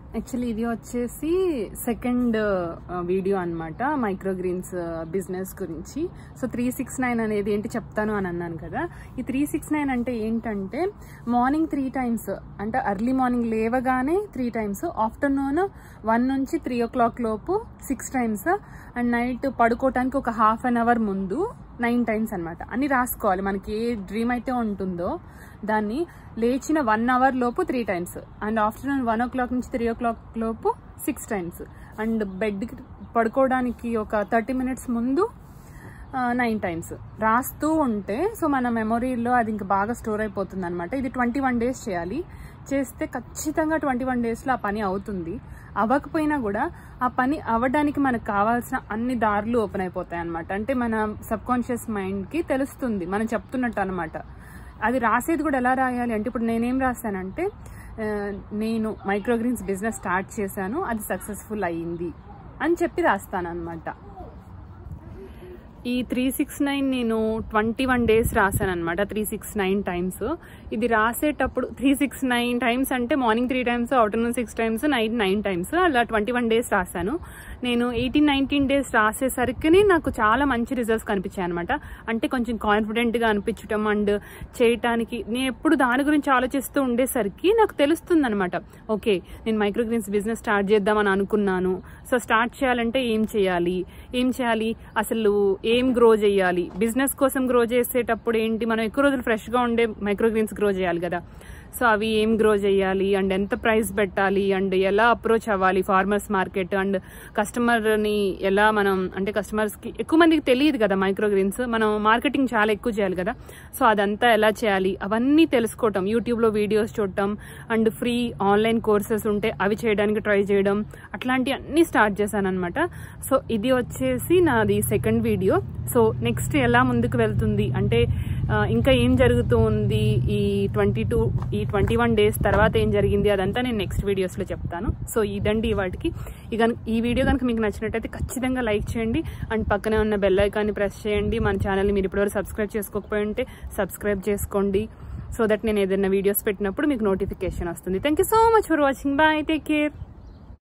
actually ఇది వచ్చేసి second video అన్నమాట మైక్రోగ్రీన్స్ బిజినెస్ గురించి సో త్రీ సిక్స్ నైన్ అనేది ఏంటి చెప్తాను అని అన్నాను కదా ఈ త్రీ సిక్స్ నైన్ అంటే ఏంటంటే మార్నింగ్ త్రీ టైమ్స్ అంటే అర్లీ మార్నింగ్ లేవగానే త్రీ టైమ్స్ ఆఫ్టర్నూన్ వన్ నుంచి త్రీ ఓ క్లాక్ లోపు సిక్స్ టైమ్స్ అండ్ నైట్ పడుకోవటానికి ఒక హాఫ్ అన్ అవర్ ముందు నైన్ టైమ్స్ అన్నమాట అన్ని రాసుకోవాలి మనకి ఏ డ్రీమ్ అయితే ఉంటుందో దాన్ని లేచిన వన్ అవర్ లోపు three times and afternoon one o'clock నుంచి త్రీ ఓ క్లాక్ లోపు సిక్స్ టైమ్స్ అండ్ బెడ్కి పడుకోవడానికి ఒక థర్టీ మినిట్స్ ముందు నైన్ టైమ్స్ రాస్తూ ఉంటే సో మన మెమొరీలో అది ఇంకా బాగా స్టోర్ అయిపోతుంది అనమాట ఇది ట్వంటీ వన్ డేస్ చేయాలి చేస్తే ఖచ్చితంగా ట్వంటీ వన్ డేస్లో ఆ పని అవుతుంది అవ్వకపోయినా కూడా ఆ పని అవ్వడానికి మనకు కావాల్సిన అన్ని దారులు ఓపెన్ అయిపోతాయి అనమాట అంటే మన సబ్ కాన్షియస్ మైండ్కి తెలుస్తుంది మనం చెప్తున్నట్టు అనమాట అది రాసేది కూడా ఎలా రాయాలి అంటే ఇప్పుడు నేనేం రాశానంటే ఆ, నేను మైక్రోగ్రీన్స్ బిజినెస్ స్టార్ట్ చేశాను అది సక్సెస్ఫుల్ అయ్యింది అని చెప్పి రాస్తాను అనమాట ఈ త్రీ సిక్స్ నైన్ నేను ట్వంటీ వన్ డేస్ రాశాను అనమాట త్రీ సిక్స్ నైన్ టైమ్స్ ఇది రాసేటప్పుడు త్రీ సిక్స్ నైన్ టైమ్స్ అంటే morning three times afternoon six times night nine times అలా ట్వంటీ వన్ డేస్ రాశాను నేను ఎయిటీన్ నైన్టీన్ డేస్ రాసేసరికి నాకు చాలా మంచి రిజల్ట్స్ కనిపించాయి అనమాట అంటే కొంచెం కాన్ఫిడెంట్గా అనిపించడం అండ్ చేయటానికి నేను ఎప్పుడు దాని గురించి ఆలోచిస్తూ ఉండేసరికి నాకు తెలుస్తుంది అనమాట ఓకే నేను మైక్రోగ్రీన్స్ బిజినెస్ స్టార్ట్ చేద్దామని అనుకున్నాను సో స్టార్ట్ చేయాలంటే ఏం చేయాలి ఏం చేయాలి అసలు ఏం గ్రో చేయాలి బిజినెస్ కోసం గ్రో చేసేటప్పుడు ఏంటి మనం ఎక్కువ రోజులు ఫ్రెష్గా ఉండే మైక్రోగ్రీన్స్ గ్రో చేయాలి కదా సో అవి ఏం గ్రో చేయాలి అండ్ ఎంత ప్రైస్ పెట్టాలి అండ్ ఎలా అప్రోచ్ అవ్వాలి ఫార్మర్స్ మార్కెట్ అండ్ కస్టమర్ని ఎలా మనం అంటే కస్టమర్స్కి ఎక్కువ మందికి తెలియదు కదా మైక్రోగ్రీన్స్ మనం మార్కెటింగ్ చాలా ఎక్కువ చేయాలి కదా సో అదంతా ఎలా చేయాలి అవన్నీ తెలుసుకోవటం యూట్యూబ్లో వీడియోస్ చూడటం అండ్ ఫ్రీ ఆన్లైన్ కోర్సెస్ ఉంటే అవి చేయడానికి ట్రై చేయడం అట్లాంటి అన్నీ స్టార్ట్ చేశాను అనమాట సో ఇది వచ్చేసి నాది సెకండ్ వీడియో సో నెక్స్ట్ ఎలా ముందుకు వెళ్తుంది అంటే ఆ, ఇంకా ఏం జరుగుతూ ఉంది ఈ ట్వంటీ టూ ఈ ట్వంటీ వన్ డేస్ తర్వాత ఏం జరిగింది అదంతా నేను నెక్స్ట్ వీడియోస్లో చెప్తాను సో ఇదండి వాటికి ఇక ఈ వీడియో కనుక మీకు నచ్చినట్టయితే ఖచ్చితంగా లైక్ చేయండి అండ్ పక్కనే ఉన్న బెల్ ఐకాన్ని ప్రెస్ చేయండి మన ఛానల్ని మీరు ఇప్పటివరకు సబ్స్క్రైబ్ చేసుకోకపోయి ఉంటే సబ్స్క్రైబ్ చేసుకోండి సో దట్ నేను ఏదైనా వీడియోస్ పెట్టినప్పుడు మీకు నోటిఫికేషన్ వస్తుంది thank you so much for watching bye take care